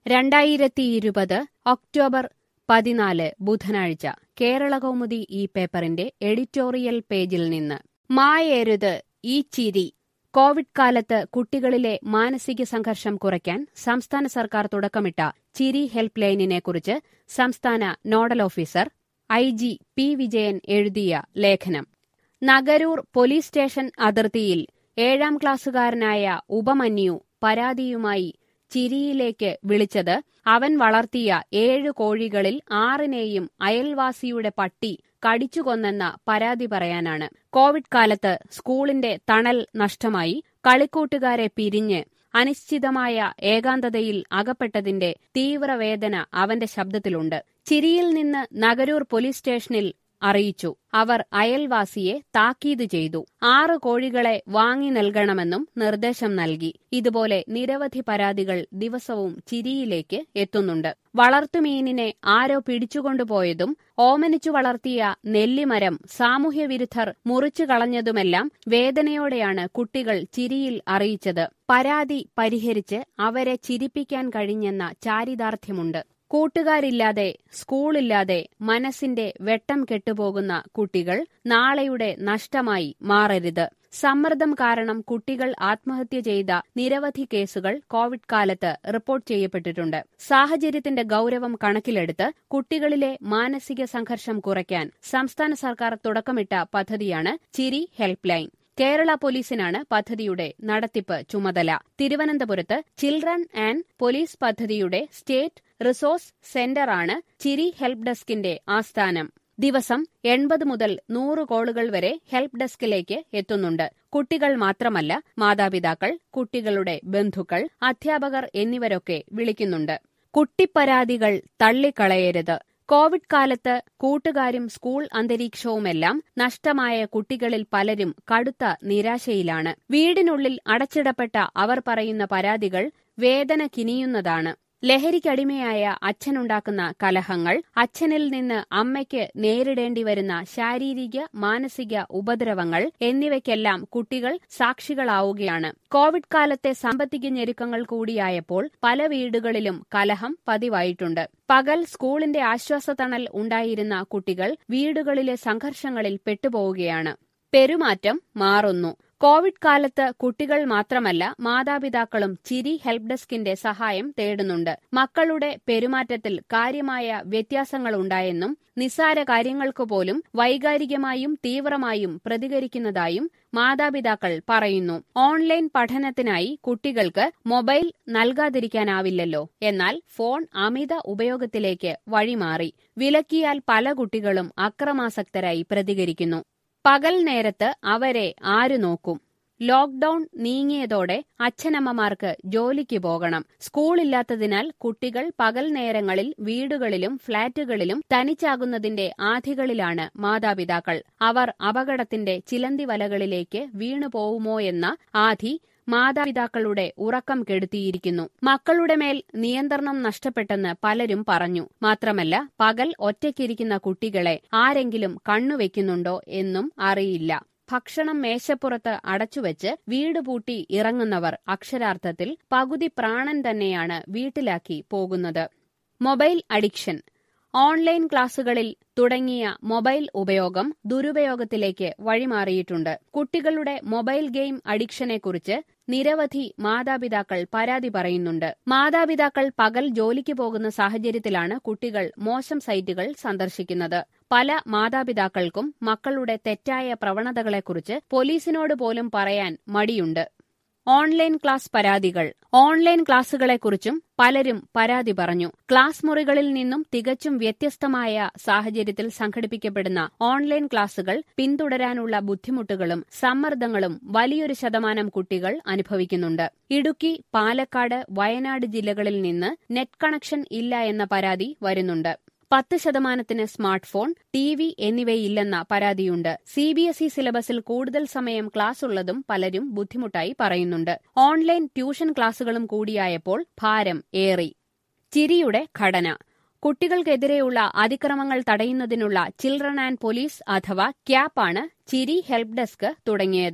രണ്ടായിരത്തി ഇരുപത് ഒക്ടോബർ പതിനാല് ബുധനാഴ്ച കേരളകൗമുദി ഈ പേപ്പറിന്റെ എഡിറ്റോറിയൽ പേജിൽ നിന്ന് മായരുത് ഈ ചിരി കോവിഡ് കാലത്ത് കുട്ടികളിലെ മാനസിക സംഘർഷം കുറയ്ക്കാൻ സംസ്ഥാന സർക്കാർ തുടക്കമിട്ട ചിരി ഹെൽപ്പ് ലൈനിനെക്കുറിച്ച് സംസ്ഥാന nodal officer I G P Vijayan എഴുതിയ ലേഖനം നഗരൂർ പോലീസ് സ്റ്റേഷൻ അതിർത്തിയിൽ ഏഴാം ക്ലാസ്സുകാരനായ ഉപമന്യു പരാതിയുമായി ചിരിയിലേക്ക് വിളിച്ചത് അവൻ വളർത്തിയ ഏഴ് കോഴികളിൽ ആറിനെയും അയൽവാസിയുടെ പട്ടി കടിച്ചുകൊന്നെന്ന പരാതി പറയാനാണ് കോവിഡ് കാലത്ത് സ്കൂളിന്റെ തണൽ നഷ്ടമായി കളിക്കൂട്ടുകാരെ പിരിഞ്ഞ് അനിശ്ചിതമായ ഏകാന്തതയിൽ അകപ്പെട്ടതിന്റെ തീവ്രവേദന അവന്റെ ശബ്ദത്തിലുണ്ട് ചിരിയിൽ നിന്ന് നഗരൂർ പോലീസ് സ്റ്റേഷനിൽ അറിയിച്ചു അവർ അയൽവാസിയെ താക്കീത് ചെയ്തു ആറ് കോഴികളെ വാങ്ങി നൽകണമെന്നും നിർദ്ദേശം നൽകി ഇതുപോലെ നിരവധി പരാതികൾ ദിവസവും ചിരിയിലേക്ക് എത്തുന്നുണ്ട് വളർത്തുമീനിനെ ആരോ പിടിച്ചുകൊണ്ടുപോയതും ഓമനിച്ചു വളർത്തിയ നെല്ലിമരം സാമൂഹ്യവിരുദ്ധർ മുറിച്ചു കളഞ്ഞതുമെല്ലാം വേദനയോടെയാണ് കുട്ടികൾ ചിരിയിൽ അറിയിച്ചത് പരാതി പരിഹരിച്ച് അവരെ ചിരിപ്പിക്കാൻ കഴിഞ്ഞെന്ന ചാരിതാർത്ഥ്യമുണ്ട് കൂട്ടുകാരില്ലാതെ സ്കൂളില്ലാതെ മനസ്സിന്റെ വെട്ടം കെട്ടുപോകുന്ന കുട്ടികൾ നാളെയുടെ നഷ്ടമായി മാറരുത് സമ്മർദ്ദം കാരണം കുട്ടികൾ ആത്മഹത്യ ചെയ്ത നിരവധി കേസുകൾ കോവിഡ് കാലത്ത് റിപ്പോർട്ട് ചെയ്യപ്പെട്ടിട്ടുണ്ട് സാഹചര്യത്തിന്റെ ഗൌരവം കണക്കിലെടുത്ത് കുട്ടികളിലെ മാനസിക സംഘർഷം കുറയ്ക്കാൻ സംസ്ഥാന സർക്കാർ തുടക്കമിട്ട പദ്ധതിയാണ് ചിരി ഹെൽപ്പ് ലൈൻ കേരള പോലീസിനാണ് പദ്ധതിയുടെ നടത്തിപ്പ് ചുമതല തിരുവനന്തപുരത്ത് ചിൽഡ്രൻ ആൻഡ് പോലീസ് പദ്ധതിയുടെ സ്റ്റേറ്റ് റിസോഴ്സ് സെന്ററാണ് ചിരി ഹെൽപ്പ് ഡെസ്കിന്റെ ആസ്ഥാനം ദിവസം എൺപത് മുതൽ നൂറ് കോളുകൾ വരെ ഹെൽപ്പ് ഡെസ്കിലേക്ക് എത്തുന്നുണ്ട് കുട്ടികൾ മാത്രമല്ല മാതാപിതാക്കൾ കുട്ടികളുടെ ബന്ധുക്കൾ അധ്യാപകർ എന്നിവരൊക്കെ വിളിക്കുന്നുണ്ട് കുട്ടിപ്പരാതികൾ തള്ളിക്കളയരുത് കോവിഡ് കാലത്ത് കൂട്ടുകാരും സ്കൂൾ അന്തരീക്ഷവുമെല്ലാം നഷ്ടമായ കുട്ടികളിൽ പലരും കടുത്ത നിരാശയിലാണ് വീടിനുള്ളിൽ അടച്ചിടപ്പെട്ട അവർ പറയുന്ന പരാതികൾ വേദന കിനിയുന്നതാണ് ലഹരിക്കടിമയായ അച്ഛനുണ്ടാക്കുന്ന കലഹങ്ങൾ അച്ഛനിൽ നിന്ന് അമ്മയ്ക്ക് നേരിടേണ്ടി വരുന്ന ശാരീരിക മാനസിക ഉപദ്രവങ്ങൾ എന്നിവയ്ക്കെല്ലാം കുട്ടികൾ സാക്ഷികളാവുകയാണ് കോവിഡ് കാലത്തെ സാമ്പത്തിക ഞെരുക്കങ്ങൾ കൂടിയായപ്പോൾ പല വീടുകളിലും കലഹം പതിവായിട്ടുണ്ട് പകൽ സ്കൂളിന്റെ ആശ്വാസതണൽ ഉണ്ടായിരുന്ന കുട്ടികൾ വീടുകളിലെ സംഘർഷങ്ങളിൽ പെട്ടുപോവുകയാണ് പെരുമാറ്റം മാറുന്നു കോവിഡ് കാലത്ത് കുട്ടികൾ മാത്രമല്ല മാതാപിതാക്കളും ചിരി ഹെൽപ്പ് ഡെസ്കിന്റെ സഹായം തേടുന്നുണ്ട് മക്കളുടെ പെരുമാറ്റത്തിൽ കാര്യമായ വ്യത്യാസങ്ങളുണ്ടായെന്നും നിസ്സാര കാര്യങ്ങൾക്ക് പോലും വൈകാരികമായും തീവ്രമായും പ്രതികരിക്കുന്നതായും മാതാപിതാക്കൾ പറയുന്നു ഓൺലൈൻ പഠനത്തിനായി കുട്ടികൾക്ക് മൊബൈൽ നൽകാതിരിക്കാനാവില്ലല്ലോ എന്നാൽ ഫോൺ അമിത ഉപയോഗത്തിലേക്ക് വഴിമാറി വിലക്കിയാൽ പല കുട്ടികളും അക്രമാസക്തരായി പ്രതികരിക്കുന്നു പകൽ നേരത്ത് അവരെ ആരു നോക്കും ലോക്ഡൌൺ നീങ്ങിയതോടെ അച്ഛനമ്മമാർക്ക് ജോലിക്ക് പോകണം സ്കൂളില്ലാത്തതിനാൽ കുട്ടികൾ പകൽ നേരങ്ങളിൽ വീടുകളിലും ഫ്ളാറ്റുകളിലും തനിച്ചാകുന്നതിന്റെ ആധികളിലാണ് മാതാപിതാക്കൾ അവർ അപകടത്തിന്റെ ചിലന്തി വലകളിലേക്ക് വീണുപോവുമോ എന്ന ആധി മാതാപിതാക്കളുടെ ഉറക്കം കെടുത്തിയിരിക്കുന്നു മക്കളുടെ മേൽ നിയന്ത്രണം നഷ്ടപ്പെട്ടെന്ന് പലരും പറഞ്ഞു മാത്രമല്ല പകൽ ഒറ്റയ്ക്കിരിക്കുന്ന കുട്ടികളെ ആരെങ്കിലും കണ്ണുവെക്കുന്നുണ്ടോ എന്നും അറിയില്ല ഭക്ഷണം മേശപ്പുറത്ത് അടച്ചുവെച്ച് വീട് പൂട്ടി ഇറങ്ങുന്നവർ അക്ഷരാർത്ഥത്തിൽ പകുതി പ്രാണൻ തന്നെയാണ് വീട്ടിലാക്കി പോകുന്നത് മൊബൈൽ അഡിക്ഷൻ ഓൺലൈൻ ക്ലാസുകളിൽ തുടങ്ങിയ മൊബൈൽ ഉപയോഗം ദുരുപയോഗത്തിലേക്ക് വഴിമാറിയിട്ടുണ്ട് കുട്ടികളുടെ മൊബൈൽ ഗെയിം അഡിക്ഷനെക്കുറിച്ച് നിരവധി മാതാപിതാക്കൾ പരാതി പറയുന്നുണ്ട് മാതാപിതാക്കൾ പകൽ ജോലിക്ക് പോകുന്ന സാഹചര്യത്തിലാണ് കുട്ടികൾ മോശം സൈറ്റുകൾ സന്ദർശിക്കുന്നത് പല മാതാപിതാക്കൾക്കും മക്കളുടെ തെറ്റായ പ്രവണതകളെക്കുറിച്ച് പോലീസിനോട് പോലും പറയാൻ മടിയുണ്ട് ഓൺലൈൻ ക്ലാസ് പരാതികൾ ഓൺലൈൻ ക്ലാസുകളെക്കുറിച്ചും പലരും പരാതി പറഞ്ഞു ക്ലാസ് മുറികളിൽ നിന്നും തികച്ചും വ്യത്യസ്തമായ സാഹചര്യത്തിൽ സംഘടിപ്പിക്കപ്പെടുന്ന ഓൺലൈൻ ക്ലാസുകൾ പിന്തുടരാനുള്ള ബുദ്ധിമുട്ടുകളും സമ്മർദ്ദങ്ങളും വലിയൊരു ശതമാനം കുട്ടികൾ അനുഭവിക്കുന്നുണ്ട് ഇടുക്കി പാലക്കാട് വയനാട് ജില്ലകളിൽ നിന്ന് നെറ്റ് കണക്ഷൻ ഇല്ല എന്ന പരാതി വരുന്നുണ്ട് പത്ത് ശതമാനത്തിന് സ്മാർട്ട് ഫോൺ ടി വി എന്നിവയില്ലെന്ന പരാതിയുണ്ട് സി ബി എസ് ഇ സിലബസിൽ കൂടുതൽ സമയം ക്ലാസ് ഉള്ളതും പലരും ബുദ്ധിമുട്ടായി പറയുന്നുണ്ട് ഓൺലൈൻ ട്യൂഷൻ ക്ലാസുകളും കൂടിയായപ്പോൾ ഭാരം ഏറി ചിരിയുടെ ഘടന കുട്ടികൾക്കെതിരെയുള്ള അതിക്രമങ്ങൾ തടയുന്നതിനുള്ള ചിൽഡ്രൻ ആൻഡ് പോലീസ് അഥവാ ക്യാപ്പാണ് ചിരി ഹെൽപ്പ് ഡെസ്ക് തുടങ്ങിയത്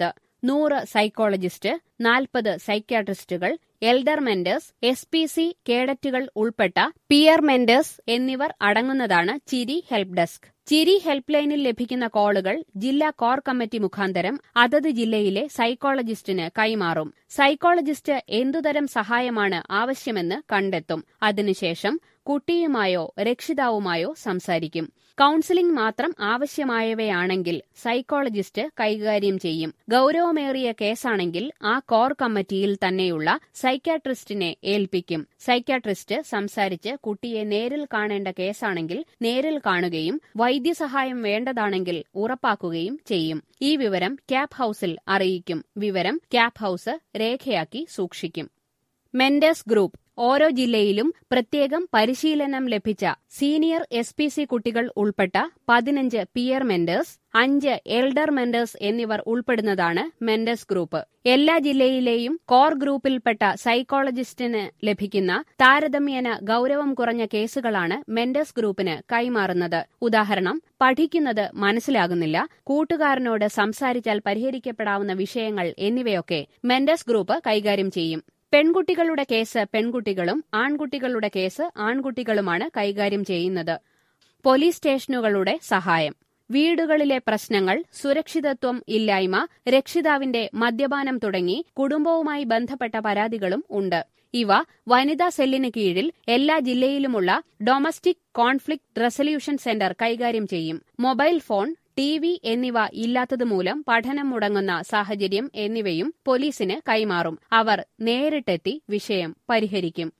നൂറ് സൈക്കോളജിസ്റ്റ് നാൽപ്പത് സൈക്യാട്രിസ്റ്റുകൾ elder mentors S P C കേഡറ്റുകൾ ഉൾപ്പെട്ട പിയർ മെന്റേഴ്സ് എന്നിവർ അടങ്ങുന്നതാണ് ചിരി ഹെൽപ്പ് ഡെസ്ക് ചിരി ഹെൽപ്പ് ലൈനിൽ ലഭിക്കുന്ന കോളുകൾ ജില്ലാ കോർ കമ്മിറ്റി മുഖാന്തരം അതത് ജില്ലയിലെ സൈക്കോളജിസ്റ്റിന് കൈമാറും സൈക്കോളജിസ്റ്റ് എന്തുതരം സഹായമാണ് ആവശ്യമെന്ന് കണ്ടെത്തും അതിനുശേഷം കുട്ടിയുമായോ രക്ഷിതാവുമായോ സംസാരിക്കും കൌൺസിലിംഗ് മാത്രം ആവശ്യമായവയാണെങ്കിൽ സൈക്കോളജിസ്റ്റ് കൈകാര്യം ചെയ്യും ഗൌരവമേറിയ കേസാണെങ്കിൽ ആ കോർ കമ്മിറ്റിയിൽ തന്നെയുള്ള സൈക്യാട്രിസ്റ്റിനെ ഏൽപ്പിക്കും സൈക്യാട്രിസ്റ്റ് സംസാരിച്ച് കുട്ടിയെ നേരിൽ കാണേണ്ട കേസാണെങ്കിൽ നേരിൽ കാണുകയും വൈദ്യസഹായം വേണ്ടതാണെങ്കിൽ ഉറപ്പാക്കുകയും ചെയ്യും ഈ വിവരം ക്യാപ് ഹൌസിൽ അറിയിക്കും വിവരം ക്യാപ് ഹൌസ് രേഖയാക്കി സൂക്ഷിക്കും മെന്റേഴ്സ് ഗ്രൂപ്പ് ഓരോ ജില്ലയിലും പ്രത്യേകം പരിശീലനം ലഭിച്ച സീനിയർ എസ് പി സി കുട്ടികൾ ഉൾപ്പെട്ട പതിനഞ്ച് പിയർ മെന്റേഴ്സ് അഞ്ച് എൽഡർ മെന്റേഴ്സ് എന്നിവർ ഉൾപ്പെടുന്നതാണ് മെന്റേഴ്സ് ഗ്രൂപ്പ് എല്ലാ ജില്ലയിലെയും കോർ ഗ്രൂപ്പിൽപ്പെട്ട സൈക്കോളജിസ്റ്റിന് ലഭിക്കുന്ന താരതമ്യേന ഗൌരവം കുറഞ്ഞ കേസുകളാണ് മെന്റേഴ്സ് ഗ്രൂപ്പിന് കൈമാറുന്നത് ഉദാഹരണം പഠിക്കുന്നത് മനസ്സിലാകുന്നില്ല കൂട്ടുകാരനോട് സംസാരിച്ചാൽ പരിഹരിക്കപ്പെടാവുന്ന വിഷയങ്ങൾ എന്നിവയൊക്കെ മെന്റേഴ്സ് ഗ്രൂപ്പ് കൈകാര്യം ചെയ്യും പെൺകുട്ടികളുടെ കേസ് പെൺകുട്ടികളും ആൺകുട്ടികളുടെ കേസ് ആൺകുട്ടികളുമാണ് കൈകാര്യം ചെയ്യുന്നത് പോലീസ് സ്റ്റേഷനുകളുടെ സഹായം വീടുകളിലെ പ്രശ്നങ്ങൾ സുരക്ഷിതത്വം ഇല്ലായ്മ രക്ഷിതാവിന്റെ മദ്യപാനം തുടങ്ങി കുടുംബവുമായി ബന്ധപ്പെട്ട പരാതികളും ഉണ്ട് ഇവ വനിതാ സെല്ലിന് കീഴിൽ എല്ലാ ജില്ലയിലുമുള്ള ഡൊമസ്റ്റിക് കോൺഫ്ലിക്ട് റെസല്യൂഷൻ സെന്റർ കൈകാര്യം ചെയ്യും മൊബൈൽ ഫോൺ ടി വി എന്നിവ ഇല്ലാത്തതുമൂലം പഠനം മുടങ്ങുന്ന സാഹചര്യം എന്നിവയും പോലീസിന് കൈമാറും അവർ നേരിട്ടെത്തി വിഷയം പരിഹരിക്കും